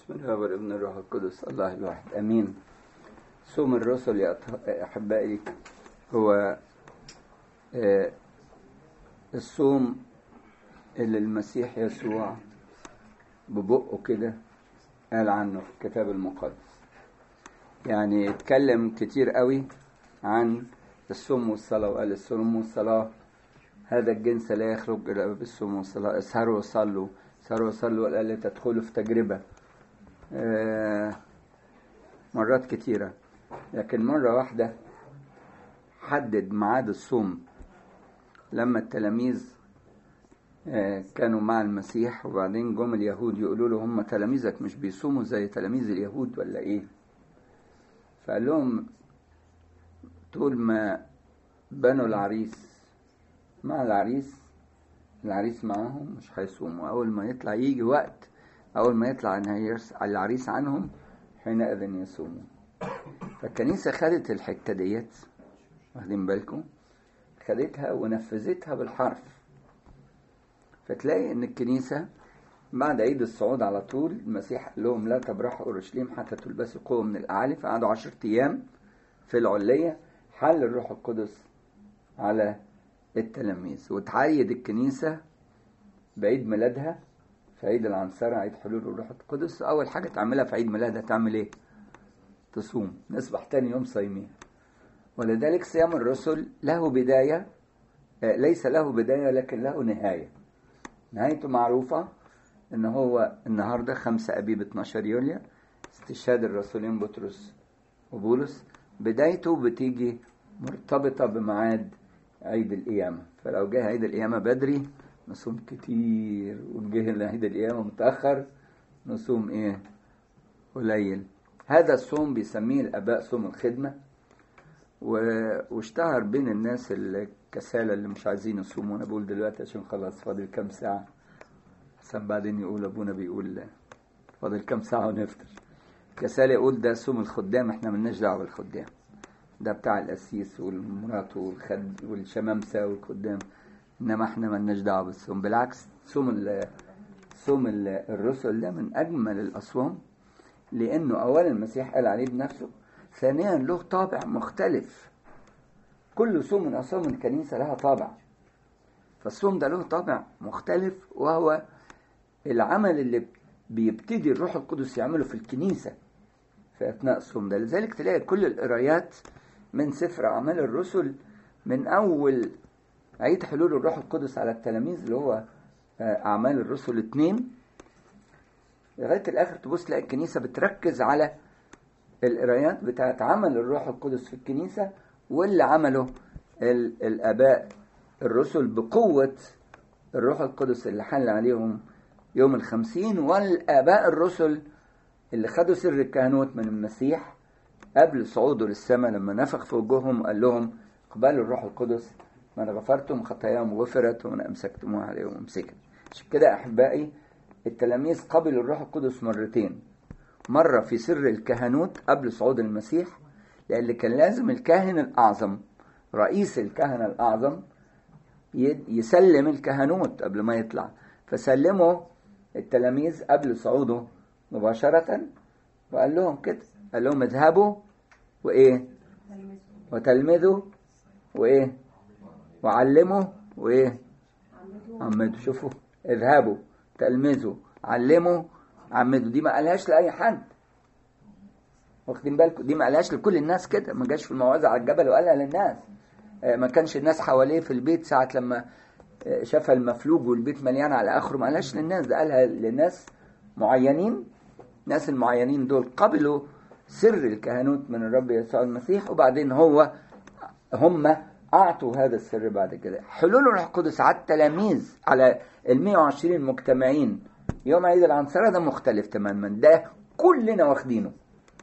بسم الله والابن الروح القدس الله الواحد امين صوم الرسل يا أط- احبائي هو آه، الصوم اللي المسيح يسوع ببقه كده قال عنه في الكتاب المقدس يعني اتكلم كتير قوي عن الصوم والصلاة وقال الصوم والصلاة هذا الجنس لا يخرج إلا بالصوم والصلاة اسهروا وصلوا اسهروا وصلوا وقال لا تدخلوا في تجربة آه، مرات كتيرة لكن مرة واحدة حدد ميعاد الصوم لما التلاميذ آه، كانوا مع المسيح وبعدين جم اليهود يقولوا له هم تلاميذك مش بيصوموا زي تلاميذ اليهود ولا ايه فقال لهم طول ما بنوا العريس مع العريس العريس معاهم مش هيصوموا اول ما يطلع يجي وقت اول ما يطلع ان هيرس- العريس عنهم حينئذ يصوموا فالكنيسة خدت الحتة ديت واخدين بالكم خدتها ونفذتها بالحرف فتلاقي ان الكنيسة بعد عيد الصعود على طول المسيح قال لهم لا تبرحوا اورشليم حتى تلبسوا قوة من الاعالي فقعدوا عشرة ايام في العلية حل الروح القدس على التلاميذ وتعيد الكنيسة بعيد ميلادها في عيد العنصرة عيد حلول الروح القدس أول حاجة تعملها في عيد ميلادها تعمل إيه؟ تصوم نصبح تاني يوم صايمين ولذلك صيام الرسل له بداية آه، ليس له بداية لكن له نهاية نهايته معروفة إن هو النهاردة 5 أبيب 12 يوليو استشهاد الرسولين بطرس وبولس بدايته بتيجي مرتبطة بميعاد عيد القيامة فلو جه عيد القيامة بدري نصوم كتير وجه عيد القيامة متأخر نصوم إيه قليل هذا الصوم بيسميه الآباء صوم الخدمة و- واشتهر بين الناس الكسالى اللي مش عايزين يصوموا أنا بقول دلوقتي عشان خلاص فاضل كام ساعة عشان بعدين يقول أبونا بيقول فاضل كام ساعة ونفطر كسالى يقول ده صوم الخدام احنا ملناش دعوة بالخدام ده بتاع القسيس والمرات والخد والشمامسة والخدام انما احنا ملناش دعوة بالصوم بالعكس صوم ال- صوم ال- الرسل ده من اجمل الاصوام لانه اولا المسيح قال عليه بنفسه ثانيا له طابع مختلف كل صوم من اصوام الكنيسة لها طابع فالصوم ده له طابع مختلف وهو العمل اللي بيبتدي الروح القدس يعمله في الكنيسة في أثناء الصوم ده لذلك تلاقي كل القرايات من سفر أعمال الرسل من أول عيد حلول الروح القدس على التلاميذ اللي هو آه، أعمال الرسل اتنين لغاية الآخر تبص تلاقي الكنيسة بتركز على القرايات بتاعت عمل الروح القدس في الكنيسة واللي عمله ال- الآباء الرسل بقوة الروح القدس اللي حل عليهم يوم الخمسين والآباء الرسل اللي خدوا سر الكهنوت من المسيح قبل صعوده للسماء لما نفخ في وجوههم قال لهم اقبلوا الروح القدس من غفرتم خطاياهم غفرت ومن امسكتموها عليهم امسكت عشان كده احبائي التلاميذ قبلوا الروح القدس مرتين مرة في سر الكهنوت قبل صعود المسيح لأن كان لازم الكاهن الأعظم رئيس الكهنة الأعظم ي- يسلم الكهنوت قبل ما يطلع فسلموا التلاميذ قبل صعوده مباشرة وقال لهم كده قال لهم اذهبوا وإيه وتلمذوا وإيه وعلموا وإيه عمدوا شوفوا اذهبوا تلمذوا علموا عمدوا دي ما قالهاش لأي حد واخدين بالكم دي ما قالهاش لكل الناس كده ما جاش في الموعظة على الجبل وقالها للناس آه، ما كانش الناس حواليه في البيت ساعة لما آه، شاف المفلوج والبيت مليان على آخره ما قالهاش للناس ده قالها لناس معينين الناس المعينين دول قبلوا سر الكهنوت من الرب يسوع المسيح وبعدين هو هم أعطوا هذا السر بعد كده حلول الروح القدس على التلاميذ على ال 120 مجتمعين يوم عيد العنصرة ده مختلف تماما ده كلنا واخدينه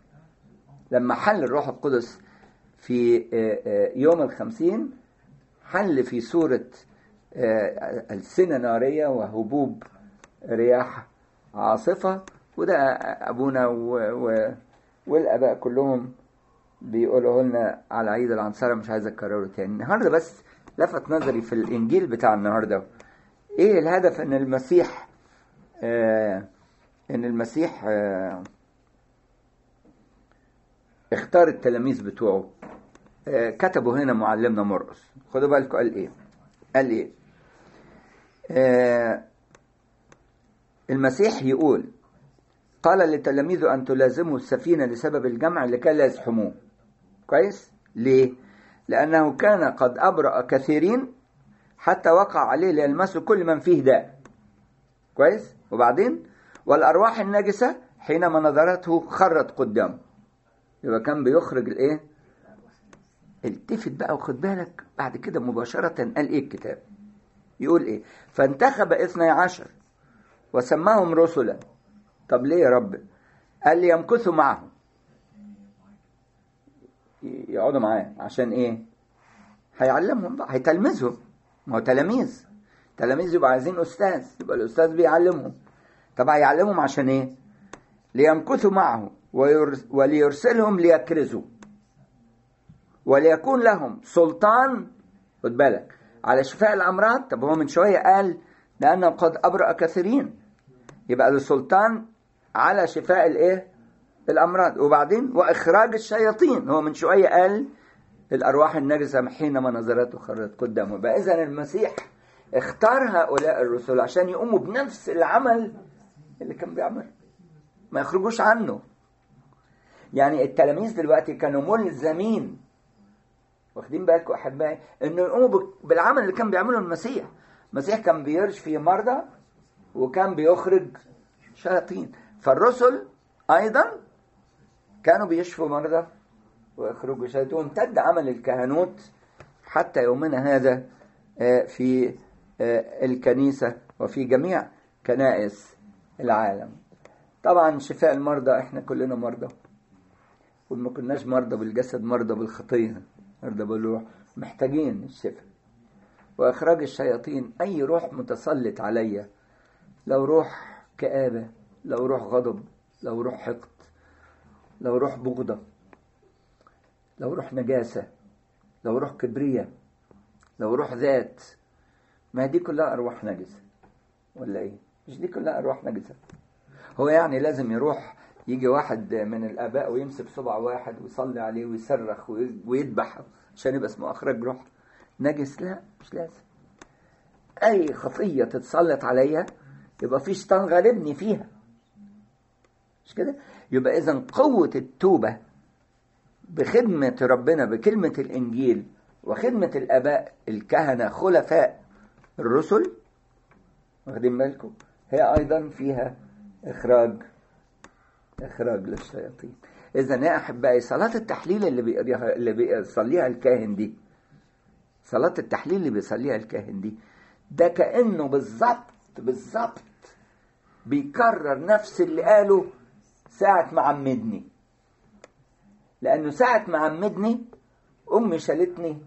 لما حل الروح القدس في آه، آه، يوم الخمسين حل في صورة آه، ألسنة نارية وهبوب رياح عاصفة وده أبونا و... و... والآباء كلهم بيقولوا لنا على عيد العنصرة مش عايز أكرره تاني النهاردة بس لفت نظري في الإنجيل بتاع النهاردة إيه الهدف إن المسيح آه ان المسيح آه، اختار التلاميذ بتوعه آه، كتبوا هنا معلمنا مرقس خدوا بالكم قال ايه قال ايه آه، المسيح يقول قال لتلاميذه أن تلازموا السفينة لسبب الجمع لكي لا يزحموه كويس ليه لأنه كان قد أبرأ كثيرين حتى وقع عليه ليلمسوا كل من فيه داء كويس وبعدين والأرواح النجسة حينما نظرته خرت قدامه يبقى كان بيخرج الايه التفت بقى وخد بالك بعد كده مباشرة قال ايه الكتاب يقول ايه فانتخب اثني عشر وسماهم رسلا طب ليه يا رب قال لي يمكثوا معه يقعدوا معاه عشان ايه هيعلمهم بقى هيتلمذهم ما هو تلاميذ تلاميذ يبقى عايزين استاذ يبقى الاستاذ بيعلمهم طب هيعلمهم عشان ايه ليمكثوا معه ويرس وليرسلهم ليكرزوا وليكون لهم سلطان خد بالك على شفاء الامراض طب هو من شويه قال لانه قد ابرأ كثيرين يبقى له سلطان على شفاء الايه الامراض وبعدين واخراج الشياطين هو من شويه قال الارواح النجسه حينما نظرته خرت قدامه يبقى اذا المسيح اختار هؤلاء الرسل عشان يقوموا بنفس العمل اللي كان بيعمله ما يخرجوش عنه يعني التلاميذ دلوقتي كانوا ملزمين واخدين بالكم احبائي انه يقوموا بالعمل اللي كان بيعمله المسيح المسيح كان بيشفي مرضى وكان بيخرج شياطين فالرسل ايضا كانوا بيشفوا مرضى ويخرجوا شياطين وامتد عمل الكهنوت حتى يومنا هذا في الكنيسة وفي جميع كنائس العالم طبعا شفاء المرضى احنا كلنا مرضى وما كناش مرضى بالجسد مرضى بالخطية مرضى بالروح محتاجين الشفاء وإخراج الشياطين أي روح متسلط عليا لو روح كآبة لو روح غضب لو روح حقد لو روح بغضة لو روح نجاسة لو روح كبرية لو روح ذات ما دي كلها أرواح نجسة ولا إيه؟ مش دي كلها أرواح نجسة هو يعني لازم يروح يجي واحد من الآباء ويمسك صبع واحد ويصلي عليه ويصرخ ويذبح عشان يبقى اسمه أخرج روح نجس لا مش لازم أي خطية تتسلط عليا يبقى في شيطان غالبني فيها مش كده يبقى إذا قوة التوبة بخدمة ربنا بكلمة الإنجيل وخدمة الآباء الكهنة خلفاء الرسل واخدين بالكم هي أيضا فيها إخراج إخراج للشياطين إذا يا أحبائي صلاة التحليل اللي بيقريها اللي بيصليها الكاهن دي صلاة التحليل اللي بيصليها الكاهن دي ده كأنه بالظبط بالظبط بيكرر نفس اللي قاله ساعة ما عمدني لأنه ساعة ما عمدني أمي شالتني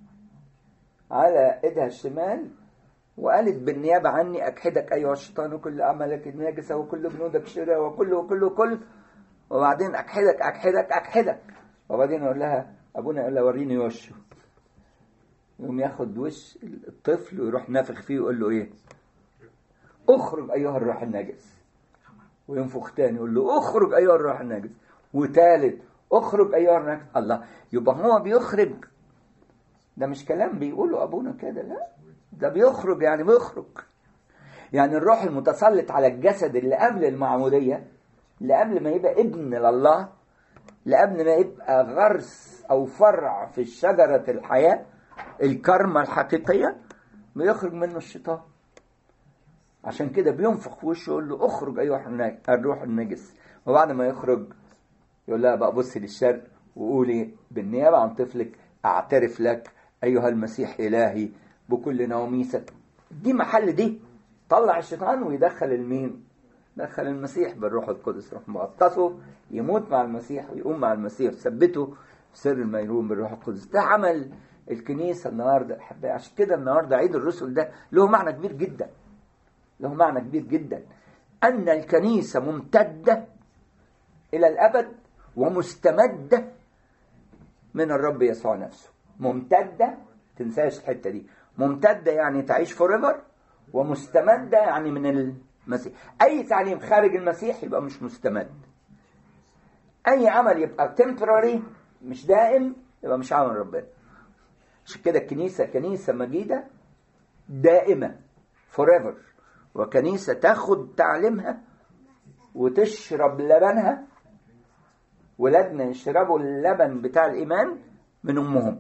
على إيدها الشمال وقالت بالنيابة عني أكحدك أيها الشيطان وكل أعمالك الناجسة وكل جنودك شراء وكل وكل وكل وبعدين أكحدك أكحدك أكحدك وبعدين أقول لها أبونا يقول لها وريني وشه يقوم ياخد وش الطفل ويروح نافخ فيه ويقول له إيه اخرج أيها الروح النجس وينفخ تاني يقول له اخرج أيها الروح النجس وتالت اخرج أيها النجس الله يبقى هو بيخرج ده مش كلام بيقوله أبونا كده لا ده بيخرج يعني بيخرج يعني الروح المتسلط على الجسد اللي قبل المعمودية اللي قبل ما يبقى ابن لله اللي قبل ما يبقى غرس أو فرع في شجرة الحياة الكرمة الحقيقية بيخرج منه الشيطان عشان كده بينفخ في وشه يقول له اخرج أيها الروح النجس وبعد ما يخرج يقول لها بقى بصي للشرق وقولي بالنيابة عن طفلك أعترف لك أيها المسيح إلهي بكل نوميسك دي محل دي طلع الشيطان ويدخل المين دخل المسيح بالروح القدس روح مغطسه يموت مع المسيح ويقوم مع المسيح ثبته في سر الميرون بالروح القدس ده عمل الكنيسة النهاردة أحبائي عشان كده النهاردة عيد الرسل ده له معنى كبير جدا له معنى كبير جدا أن الكنيسة ممتدة إلى الأبد ومستمدة من الرب يسوع نفسه ممتدة تنساش الحتة دي ممتدة يعني تعيش فوريفر ومستمدة يعني من المسيح اي تعليم خارج المسيح يبقى مش مستمد اي عمل يبقى temporary مش دائم يبقى مش عمل ربنا عشان كده الكنيسه كنيسه مجيده دائمه forever وكنيسه تاخد تعليمها وتشرب لبنها ولادنا يشربوا اللبن بتاع الايمان من امهم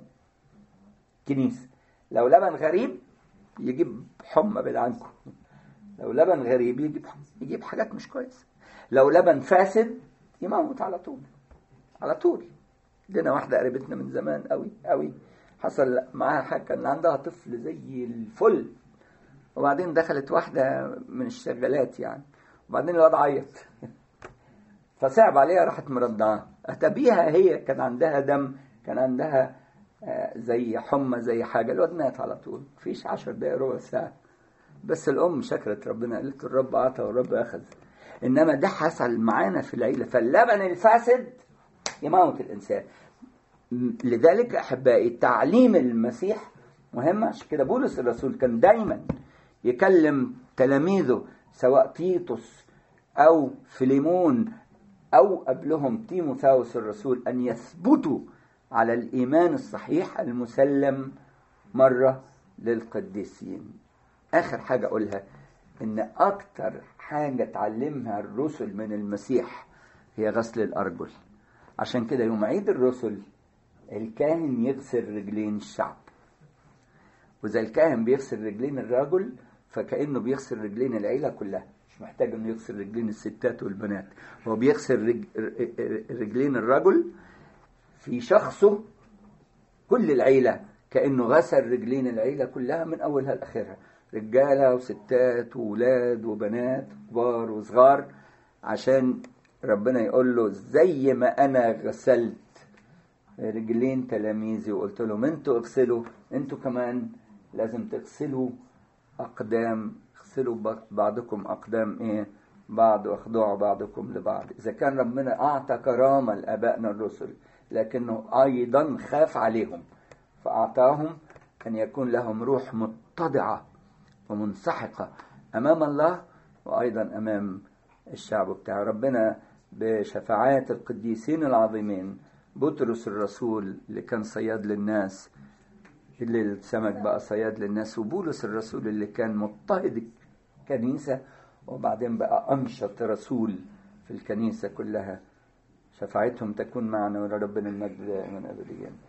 كنيسه لو لبن غريب يجيب حمى بعيد عنكم لو لبن غريب يجيب يجيب حاجات مش كويسه لو لبن فاسد يموت على طول على طول عندنا واحده قريبتنا من زمان قوي قوي حصل معاها حاجه كان عندها طفل زي الفل وبعدين دخلت واحده من الشغالات يعني وبعدين الواد عيط فصعب عليها راحت مرضعاه اتبيها هي كان عندها دم كان عندها زي حمى زي حاجه الواد مات على طول مفيش عشر دقايق ربع ساعه بس الام شكرت ربنا قالت الرب عطى والرب اخذ انما ده حصل معانا في العيله فاللبن الفاسد يموت الانسان لذلك احبائي تعليم المسيح مهم عشان كده بولس الرسول كان دايما يكلم تلاميذه سواء تيتوس او فيليمون او قبلهم تيموثاوس الرسول ان يثبتوا على الايمان الصحيح المسلم مره للقديسين اخر حاجه اقولها ان اكتر حاجه تعلمها الرسل من المسيح هي غسل الارجل عشان كده يوم عيد الرسل الكاهن يغسل رجلين الشعب واذا الكاهن بيغسل رجلين الرجل فكانه بيغسل رجلين العيله كلها مش محتاج انه يغسل رجلين الستات والبنات هو بيغسل رج... رجلين الرجل في شخصه كل العيله كانه غسل رجلين العيله كلها من اولها لاخرها رجاله وستات وولاد وبنات كبار وصغار عشان ربنا يقول له زي ما انا غسلت رجلين تلاميذي وقلت لهم انتوا اغسلوا انتوا كمان لازم تغسلوا اقدام اغسلوا بعضكم اقدام ايه بعض واخضعوا بعضكم لبعض اذا كان ربنا اعطى كرامه لابائنا الرسل لكنه ايضا خاف عليهم فاعطاهم ان يكون لهم روح متضعه ومنسحقه امام الله وايضا امام الشعب بتاع ربنا بشفاعات القديسين العظيمين بطرس الرسول اللي كان صياد للناس اللي السمك بقى صياد للناس وبولس الرسول اللي كان مضطهد الكنيسة وبعدين بقى أنشط رسول في الكنيسة كلها شفاعتهم تكون معنا ولربنا المجد من أبديا